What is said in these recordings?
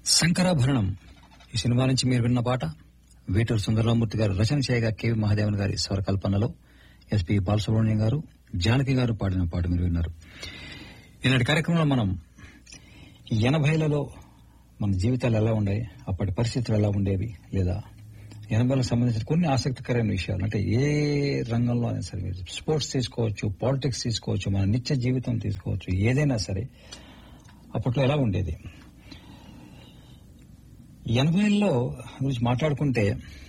శంకరాభరణం ఈ సినిమా నుంచి మీరు విన్న పాట వేటూరు సుందరరామూర్తి గారు రచన చేయగా కెవి మహాదేవన్ గారి స్వరకల్పనలో ఎస్పి బాలసుబ్రహ్మణ్యం గారు జానకి గారు పాడిన పాట మీరు విన్నారు ఈనాటి కార్యక్రమంలో మనం ఎనభైలలో మన జీవితాలు ఎలా ఉండేవి అప్పటి పరిస్థితులు ఎలా ఉండేవి లేదా ఎనభైలకు సంబంధించిన కొన్ని ఆసక్తికరమైన విషయాలు అంటే ఏ రంగంలో అయినా సరే మీరు స్పోర్ట్స్ తీసుకోవచ్చు పాలిటిక్స్ తీసుకోవచ్చు మన నిత్య జీవితం తీసుకోవచ్చు ఏదైనా సరే అప్పట్లో ఎలా ఉండేది ఎనభైలో గురించి మాట్లాడుకుంటే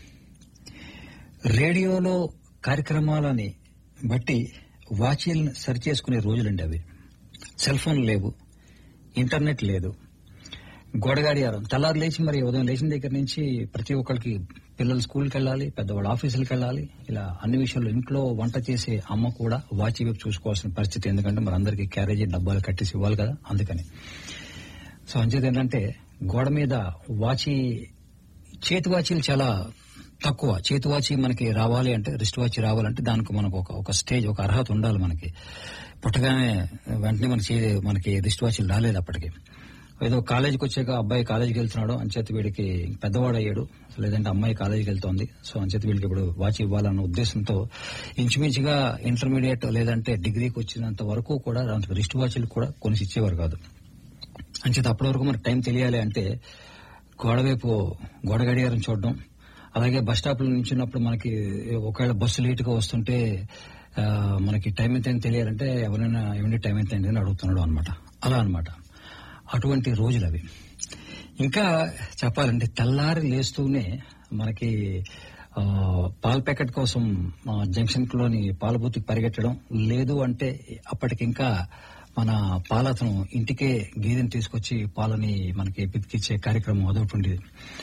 రేడియోలో కార్యక్రమాలని బట్టి వాచీలను సరి చేసుకునే రోజులండి అవి సెల్ ఫోన్ లేవు ఇంటర్నెట్ లేదు గోడగాడియారం తెల్లారు లేచి మరి ఉదయం లేచిన దగ్గర నుంచి ప్రతి ఒక్కరికి పిల్లలు స్కూల్కి వెళ్ళాలి పెద్దవాళ్ళు ఆఫీసులకు వెళ్ళాలి ఇలా అన్ని విషయాల్లో ఇంట్లో వంట చేసే అమ్మ కూడా వాచి వైపు చూసుకోవాల్సిన పరిస్థితి ఎందుకంటే మరి అందరికీ క్యారేజీ డబ్బాలు కట్టేసి ఇవ్వాలి కదా అందుకని సో అంచేది ఏంటంటే గోడ మీద వాచి చేతి వాచీలు చాలా తక్కువ చేతి వాచి మనకి రావాలి అంటే రిస్ట్ వాచి రావాలంటే దానికి మనకు ఒక ఒక స్టేజ్ ఒక అర్హత ఉండాలి మనకి పుట్టగానే వెంటనే మనకి చే- మనకి రిస్ట్ వాచీలు రాలేదు అప్పటికి ఏదో కాలేజీకి వచ్చాక అబ్బాయి కాలేజీకి వెళ్తున్నాడు అంచేత వీడికి పెద్దవాడు అయ్యాడు లేదంటే అమ్మాయి కాలేజీకి వెళ్తోంది సో అంచేత వీడికి ఇప్పుడు వాచ్ ఇవ్వాలన్న ఉద్దేశంతో ఇంచుమించుగా ఇంటర్మీడియట్ లేదంటే డిగ్రీకి వచ్చినంత వరకు కూడా దాంట్లో రిస్ట్ వాచీలు కూడా కొనిసి ఇచ్చేవారు కాదు అంచేత అప్పటి వరకు మనకు టైం తెలియాలి అంటే గోడ వైపు గోడ గడియారం చూడడం అలాగే బస్ స్టాప్ లో నించున్నప్పుడు మనకి ఒకవేళ బస్సు లేట్ గా వస్తుంటే ఆ, మనకి టైం ఎంత అని తెలియాలంటే ఎవరైనా ఏమంటే టైం ఎంత అని అడుగుతున్నాడు అనమాట అలా అన్నమాట అటువంటి రోజులు అవి ఇంకా చెప్పాలంటే తెల్లారి లేస్తూనే మనకి ఆ, పాల ప్యాకెట్ కోసం ఆ, జంక్షన్ లోని పాల బూత్కి పరిగెట్టడం లేదు అంటే అప్పటికి ఇంకా మన పాలతను ఇంటికే గేదెని తీసుకొచ్చి పాలని మనకి పితికిచ్చే కార్యక్రమం అదొకటి ఉండేది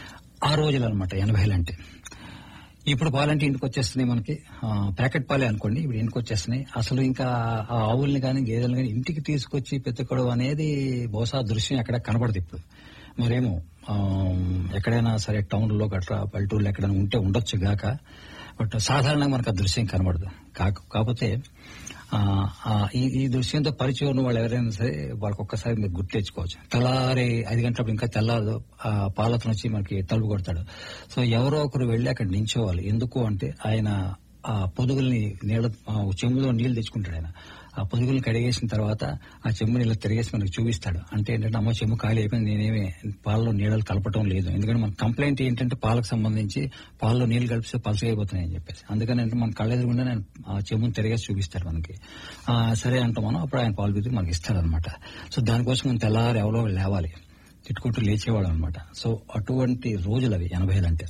ఆ రోజులు అనమాట ఎనభైలు అంటే ఇప్పుడు పాలంటే ఇంటికి వచ్చేస్తున్నాయి మనకి ఆ, ప్యాకెట్ పాలే అనుకోండి ఇప్పుడు ఇంటికి వచ్చేస్తున్నాయి అసలు ఇంకా ఆ ఆవుల్ని కానీ గేదెలను కానీ ఇంటికి తీసుకొచ్చి పెట్టుకోవడం అనేది బహుశా దృశ్యం ఎక్కడ కనబడదు ఇప్పుడు మరేమో ఆ, ఎక్కడైనా సరే టౌన్లో గట్రా పల్లెటూరులో ఎక్కడైనా ఉంటే ఉండొచ్చు గాక బట్ సాధారణంగా మనకు ఆ దృశ్యం కనబడదు కాక కాకపోతే ఆ, ఆ, ఈ ఈ దృశ్యంతో పరిచయం ఉన్న వాళ్ళు ఎవరైనా సరే వాళ్ళకి ఒక్కసారి మీరు గుర్తు తెచ్చుకోవచ్చు తెల్లారి ఐదు గంటలప్పుడు ఇంకా తెల్లారదు ఆ పాలతను వచ్చి మనకి తలుపు కొడతాడు సో ఎవరో ఒకరు వెళ్ళి అక్కడ నించోవాలి ఎందుకు అంటే ఆయన ఆ పొదుగుల్ని నీళ్ళ ఆ చెంబులో నీళ్లు తెచ్చుకుంటాడు ఆయన ఆ పొదుగుల్ని కడిగేసిన తర్వాత ఆ చెంబు నీళ్ళు తిరిగేసి మనకి చూపిస్తాడు అంటే ఏంటంటే అమ్మ చెంబు ఖాళీ అయిపోయింది నేనేమి పాలలో నీళ్ళలు కలపటం లేదు ఎందుకంటే మన కంప్లైంట్ ఏంటంటే పాలకు సంబంధించి పాలలో నీళ్లు కలిపిస్తే పలసగా అయిపోతున్నాయి అని చెప్పేసి అందుకని అంటే మన కళ్ళ ఎదురుగుండా నేను ఆ చెంబుని తిరిగేసి చూపిస్తాడు మనకి ఆ, సరే అంటాం మనం అప్పుడు ఆయన పాలు పితికి మనకి ఇస్తాడు అనమాట సో దానికోసం మనం తెల్లారి ఎవరో ఒకరు లేవాలి తిట్టుకుంటూ లేచేవాడు అనమాట సో అటువంటి రోజులు అవి ఎనభైలు అంటే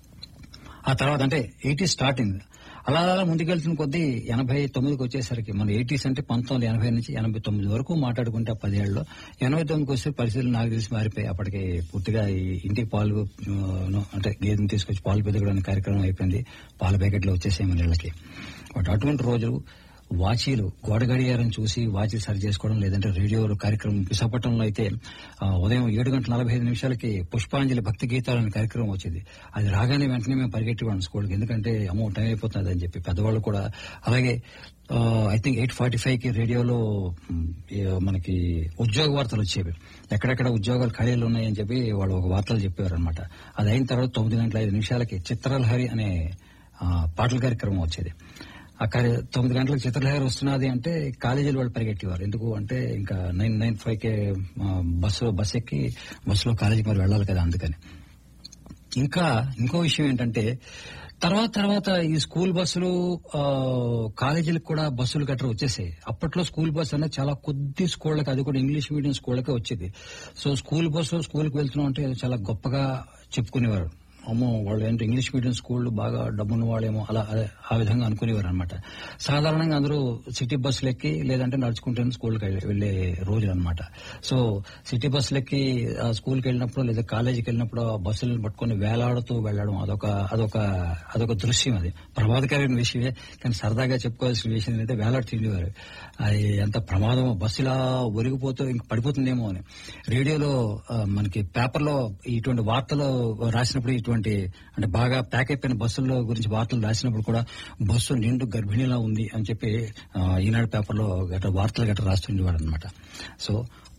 ఆ తర్వాత అంటే ఎయిటీ స్టార్టింగ్ అలా అలా ముందుకెళ్తున్న కొద్దీ ఎనభై తొమ్మిదికి వచ్చేసరికి మన ఎయిటీస్ అంటే పంతొమ్మిది ఎనభై నుంచి ఎనభై తొమ్మిది వరకు మాట్లాడుకుంటే ఆ పదేళ్లలో ఎనభై తొమ్మిదికి వస్తే పరిస్థితులు నాకు తెలిసి మారిపోయి అప్పటికి పూర్తిగా ఈ ఇంటికి పాలు ఆ, అంటే గేదెని తీసుకొచ్చి పాలు పెదగడానికి కార్యక్రమం అయిపోయింది పాల ప్యాకెట్లు వచ్చేసాయి మన ఇళ్ళకి బట్ అటువంటి రోజులు వాచీలు గోడ గడియారం చూసి వాచీలు సరి చేసుకోవడం లేదంటే రేడియో కార్యక్రమం విశాఖపట్నంలో అయితే ఆ, ఉదయం ఏడు గంటల నలభై ఐదు నిమిషాలకి పుష్పాంజలి భక్తి గీతాలు అనే కార్యక్రమం వచ్చేది అది రాగానే వెంటనే మేము పరిగెట్టేవాళ్ళం స్కూల్కి ఎందుకంటే అమ్మో టైం అయిపోతుంది అని చెప్పి పెద్దవాళ్ళు కూడా అలాగే I think eight forty five కి రేడియోలో మ్, ఈ, మనకి ఉద్యోగ వార్తలు వచ్చేవి ఎక్కడెక్కడ ఉద్యోగాలు ఖాళీలు ఉన్నాయని చెప్పి వాళ్ళు ఒక వార్తలు చెప్పేవారు అనమాట అది అయిన తర్వాత తొమ్మిది గంటల ఐదు నిమిషాలకి చిత్రలహరి అనే ఆ, పాటల కార్యక్రమం వచ్చేది ఆ కార్య తొమ్మిది గంటలకు చిత్రలహరి వస్తున్నది అంటే కాలేజీలు వాళ్ళు పరిగెట్టేవారు ఎందుకు అంటే ఇంకా నైన్ నైన్ ఫైవ్ కే ఆ, బస్సు బస్ ఎక్కి బస్సులో కాలేజీకి మరి వెళ్ళాలి కదా అందుకని ఇంకా ఇంకో విషయం ఏంటంటే తర్వాత తర్వాత ఈ స్కూల్ బస్సులు ఆ, కాలేజీలకు కూడా బస్సులు గట్రా వచ్చేసాయి అప్పట్లో స్కూల్ బస్సు అనేది చాలా కొద్ది స్కూళ్ళకి అది కూడా ఇంగ్లీష్ మీడియం స్కూళ్ళకే వచ్చేది సో స్కూల్ బస్సు స్కూల్కి వెళ్తున్నాం అంటే చాలా గొప్పగా చెప్పుకునేవారు అమ్మో వాళ్ళు ఏంటో ఇంగ్లీష్ మీడియం స్కూల్ బాగా డబ్బున్న వాళ్ళేమో అలా అదే ఆ విధంగా అనుకునేవారు అనమాట సాధారణంగా అందరూ సిటీ బస్సులు ఎక్కి లేదంటే నడుచుకుంటే స్కూల్కి వెళ్లే రోజులు అనమాట సో సిటీ బస్సులు ఎక్కి ఆ, స్కూల్కి వెళ్ళినప్పుడు లేదా కాలేజీకి వెళ్ళినప్పుడు ఆ బస్సులను పట్టుకొని వేలాడుతూ వెళ్ళడం అదొక అదొక అదొక దృశ్యం అది ప్రమాదకరమైన విషయమే కానీ సరదాగా చెప్పుకోవాల్సిన విషయం ఏంటంటే వేలాడు తిండేవారు అది ఎంత ప్రమాదమో బస్సు ఇలా ఒరిగిపోతూ ఇంక పడిపోతుందేమో అని రేడియోలో ఆ, మనకి పేపర్లో ఇటువంటి వార్తలు రాసినప్పుడు ఇటువంటి అంటే బాగా ప్యాక్ అయిపోయిన బస్సుల్లో గురించి వార్తలు రాసినప్పుడు కూడా బస్సు నిండు గర్భిణిలా ఉంది అని చెప్పి ఆ, ఈనాడు పేపర్లో గట్రా వార్తలు గట్రా రాస్తుండేవాడు అనమాట సో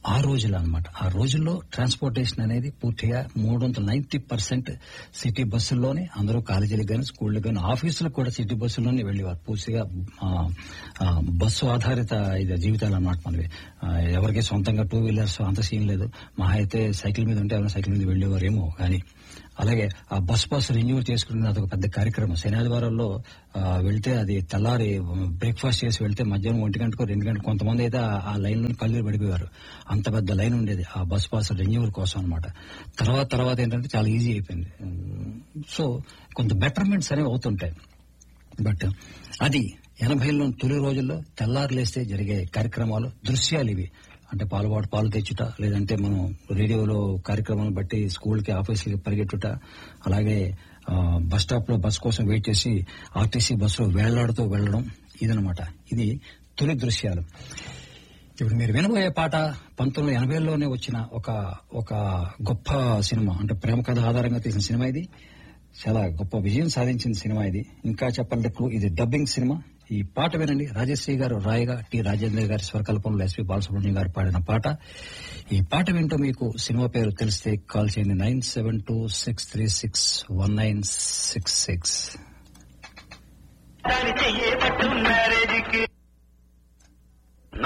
ఆ రోజులు అనమాట ఆ రోజుల్లో ట్రాన్స్పోర్టేషన్ అనేది పూర్తిగా మూడు వందల నైన్టీ పర్సెంట్ సిటీ బస్సుల్లోనే అందరూ కాలేజీలకు కానీ స్కూళ్ళకి కానీ ఆఫీసులకు కూడా సిటీ బస్సుల్లోనే వెళ్ళేవారు పూర్తిగా ఆ, ఆ, బస్సు ఆధారిత ఇది జీవితాలు అన్నమాట మనవి ఆ, ఎవరికి సొంతంగా టూ వీలర్స్ అంత సీన్ లేదు మహా అయితే సైకిల్ మీద ఉంటే ఎవరైనా సైకిల్ మీద వెళ్ళేవారేమో కానీ అలాగే ఆ బస్ పాస్ రెన్యూవల్ చేసుకునేది అదొక పెద్ద కార్యక్రమం శనివారాల్లో ఆ, వెళ్తే అది తెల్లారి బ్రేక్ఫాస్ట్ చేసి వెళ్తే మధ్యాహ్నం ఒంటి గంటకు రెండు గంటకు కొంతమంది అయితే ఆ- ఆ లైన్ లో కళ్ళు పడిపోయారు అంత పెద్ద లైన్ ఉండేది ఆ బస్ పాస్ రెన్యూవల్ కోసం అనమాట తర్వాత తర్వాత ఏంటంటే చాలా ఈజీ అయిపోయింది సో కొంత బెటర్మెంట్స్ అనేవి అవుతుంటాయి బట్ అది ఎనభైలో తొలి రోజుల్లో తెల్లారులేస్తే జరిగే కార్యక్రమాలు దృశ్యాలు ఇవి అంటే పాలుబాటు పాలు తెచ్చుట లేదంటే మనం రేడియోలో కార్యక్రమాలను బట్టి స్కూల్కి ఆఫీసులకి పరిగెట్టుట అలాగే ఆ, బస్ స్టాప్ లో బస్ కోసం వెయిట్ చేసి ఆర్టీసీ బస్సులో వేళ్లాడుతూ వెళ్లడం ఇదనమాట ఇది తొలి దృశ్యాలు ఇప్పుడు మీరు వినబోయే పాట పంతొమ్మిది వందల ఎనభైలోనే వచ్చిన ఒక ఒక గొప్ప సినిమా అంటే ప్రేమ కథ ఆధారంగా తీసిన సినిమా ఇది చాలా గొప్ప విజయం సాధించిన సినిమా ఇది ఇంకా చెప్పాలంటే క్లూ ఇది డబ్బింగ్ సినిమా ఈ పాట వినండి రాజశ్రీ గారు రాయగా టి రాజేంద్ర గారి స్వరకల్పనలో ఎస్పి బాలసుబ్రహ్మణ్యం గారు పాడిన పాట ఈ పాట వింటూ మీకు సినిమా పేరు తెలిస్తే కాల్ చేయండి nine seven two six three six one nine six six దాని చెయ్యే పట్టున్నారేదికి